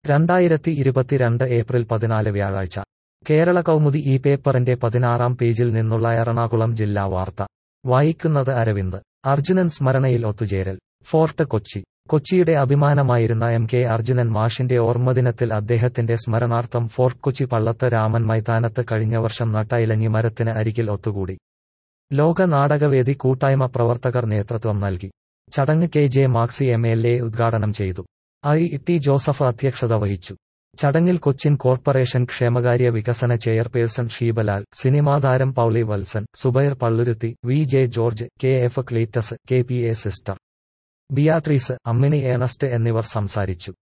രണ്ടായിരത്തി ഇരുപത്തിരണ്ട് ഏപ്രിൽ പതിനാല് വ്യാഴാഴ്ച കേരള കൗമുദി ഈ പേപ്പറിന്റെ പതിനാറാം പേജിൽ നിന്നുള്ള എറണാകുളം ജില്ലാ വാർത്ത വായിക്കുന്നത് അരവിന്ദ് അർജുനൻ സ്മരണയിൽ ഒത്തുചേരൽ ഫോർട്ട് കൊച്ചി കൊച്ചിയുടെ അഭിമാനമായിരുന്ന എം കെ അർജുനൻ മാഷിന്റെ ഓർമ്മദിനത്തിൽ അദ്ദേഹത്തിന്റെ സ്മരണാർത്ഥം ഫോർട്ട് കൊച്ചി പള്ളത്ത് രാമൻ മൈതാനത്ത് കഴിഞ്ഞ വർഷം നട്ട ഇലഞ്ഞി മരത്തിന് അരികിൽ ഒത്തുകൂടി ലോക നാടകവേദി കൂട്ടായ്മ പ്രവർത്തകർ നേതൃത്വം നൽകി ചടങ്ങ് K J Maxi M L A ഉദ്ഘാടനം ചെയ്തു ഐ ടി ജോസഫ് അധ്യക്ഷത വഹിച്ചു ചടങ്ങിൽ കൊച്ചിൻ കോർപ്പറേഷൻ ക്ഷേമകാര്യ വികസന ചെയർപേഴ്സൺ ഷീബലാൽ സിനിമാതാരം Pauly Valsan Subair Palluruthy V J George K F Cleetus K P A sister Beatrice Ammini Ernest എന്നിവർ സംസാരിച്ചു